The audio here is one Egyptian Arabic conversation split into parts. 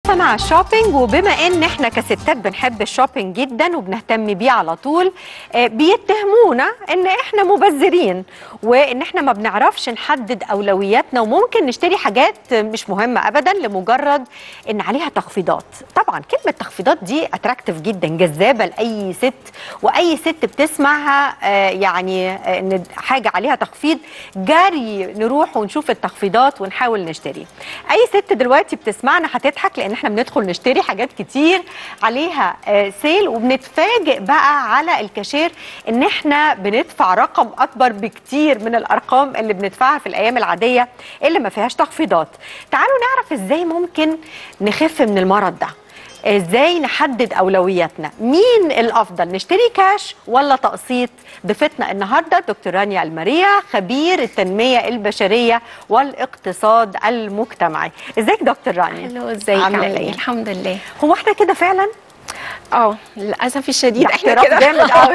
لسه مع الشوبينج وبما ان احنا كستات بنحب الشوبينج جدا وبنهتم بيه على طول آه، بيتهمونا ان احنا مبذرين وان احنا ما بنعرفش نحدد اولوياتنا وممكن نشتري حاجات مش مهمه ابدا لمجرد ان عليها تخفيضات طبعا كلمه تخفيضات دي اتراكتيف جدا جذابه لاي ست واي ست بتسمعها آه، يعني آه، ان حاجه عليها تخفيض جري نروح ونشوف التخفيضات ونحاول نشتري اي ست دلوقتي بتسمعنا هتضحك لان احنا بندخل نشتري حاجات كتير عليها آه، سيل وبنتفاجئ بقى على الكاشير ان احنا بندفع رقم اكبر بكتير من الارقام اللي بندفعها في الايام العاديه اللي ما فيهاش تخفيضات تعالوا نعرف ازاي ممكن نخف من المرض ده ازاي نحدد اولوياتنا مين الافضل نشتري كاش ولا تقسيط ضيفتنا النهارده دكتور رانيا الماريا خبير التنميه البشريه والاقتصاد المجتمعي ازيك دكتور رانيا الو ازيك عاملة عامله إيه؟ ايه الحمد لله هو احنا كده فعلا اه للاسف الشديد ده احنا احتراف كده جامد قوي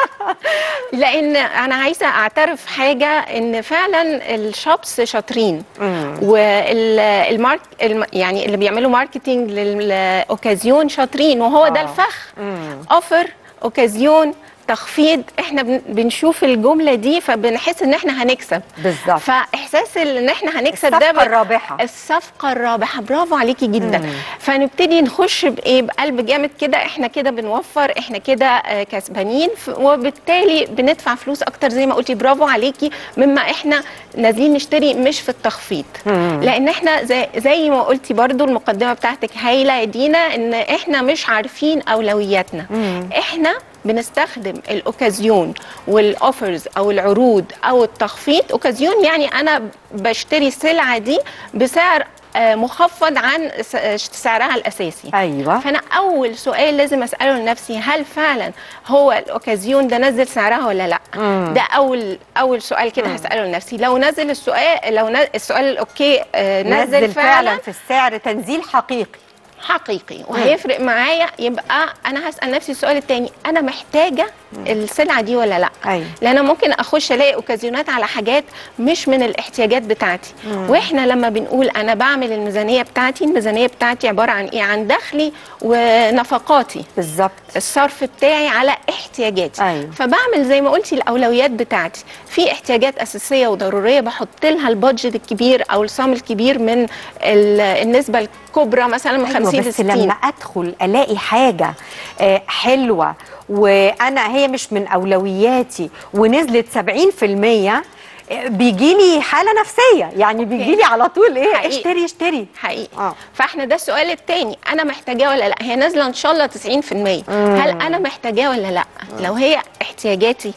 لان انا عايزه اعترف حاجه ان فعلا الشوبس شاطرين مم. والمارك يعني اللي بيعملوا ماركتينج للاوكازيون شاطرين وهو ده آه. الفخ مم. اوفر اوكازيون تخفيض احنا بن- بنشوف الجمله دي فبنحس ان احنا هنكسب بالظبط فاحساس ان احنا هنكسب ده الصفقه ب- الرابحه الصفقه الرابحه برافو عليكي جدا مم. فنبتدي نخش بايه بقلب جامد كده احنا كده بنوفر احنا كده آه، كسبانين ف- وبالتالي بندفع فلوس اكتر زي ما قلتي برافو عليكي مما احنا نازلين نشتري مش في التخفيض مم. لان احنا زي, زي ما قلتي برضو المقدمه بتاعتك هايله يا دينا ان احنا مش عارفين اولوياتنا مم. احنا بنستخدم الاوكازيون والاوفرز او العروض او التخفيض اوكازيون يعني انا بشتري السلعه دي بسعر آه، مخفض عن س- سعرها الاساسي ايوه فانا اول سؤال لازم اساله لنفسي هل فعلا هو الاوكازيون ده نزل سعرها ولا لا مم. ده اول اول سؤال كده هساله لنفسي لو نزل السؤال لو ن- السؤال الاوكي آه، نزل, نزل فعلا فعلا في السعر تنزيل حقيقي حقيقي وهيفرق معايا يبقى انا هسال نفسي السؤال التاني انا محتاجه السلعه دي ولا لا ايوه لان أنا ممكن اخش الاقي اوكازيونات على حاجات مش من الاحتياجات بتاعتي واحنا لما بنقول انا بعمل الميزانيه بتاعتي الميزانيه بتاعتي عباره عن ايه عن دخلي ونفقاتي بالظبط الصرف بتاعي على احتياجاتي أيوة. فبعمل زي ما قلتي الاولويات بتاعتي في احتياجات اساسيه وضروريه بحط لها البادجت الكبير او الصام الكبير من ال- النسبه الكبرى مثلا من 50 أيوة ل بس 60 لما ادخل الاقي حاجه آه، حلوه وانا هي مش من اولوياتي ونزلت 70% بيجي لي حاله نفسيه يعني بيجي لي على طول ايه حقيقي. اشتري اشتري حقيقي آه. فاحنا ده السؤال الثاني انا محتاجاه ولا لا هي نازله ان شاء الله 90% هل انا محتاجاه ولا لا لو هي احتياجاتي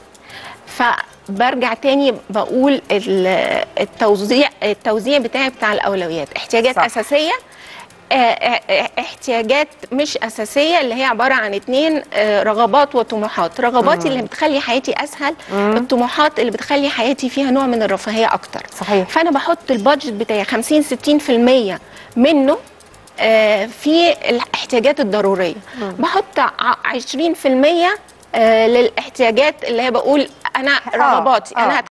فبرجع تاني بقول ال- التوزيع التوزيع بتاعي بتاع الاولويات احتياجات صح. صح. اساسيه آه، آه، آه، احتياجات مش اساسيه اللي هي عباره عن اتنين آه، رغبات وطموحات رغباتي اللي بتخلي حياتي اسهل الطموحات اللي بتخلي حياتي فيها نوع من الرفاهيه اكتر صحيح فانا بحط البادجت بتاعي 50 60% منه آه، في الاحتياجات الضروريه بحط ع- 20% آه، للاحتياجات اللي هي بقول انا آه، رغباتي آه. انا